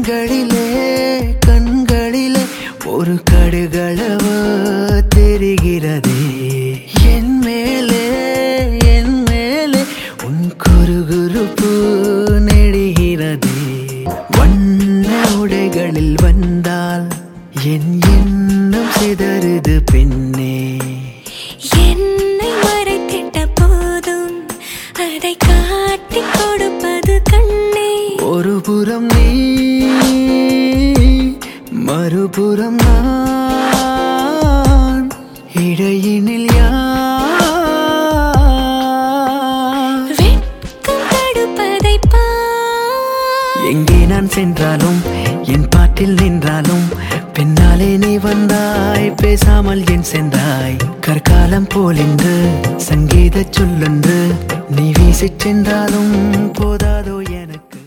கண்களிலே கண்களிலே ஒரு கடுகளவு தெரிகிறதே என் மேலே என் மேலே உன் குறுகுறுப்பு நெடுகிறதே வண்ண உடைகளில் வந்தால் என் எண்ணம் சிதறுது பெண்ணே என்னை மறைத்திட்ட போதும் அதை காட்டிக் கொடுப்பது கண்ணே ஒரு புறம் நீ மறுபுறம் நான் இடையினில் யார் வெட்கம் தடுப்பதை பார் எங்கே நான் சென்றாலும் என் பாட்டில் நின்றாலும் பின்னாலே நீ வந்தாய் பேசாமல் என் சென்றாய் கற்காலம் போலின்று சங்கீத சொல்லொன்று நீ வீசிச் சென்றாலும் போதாதோ எனக்கு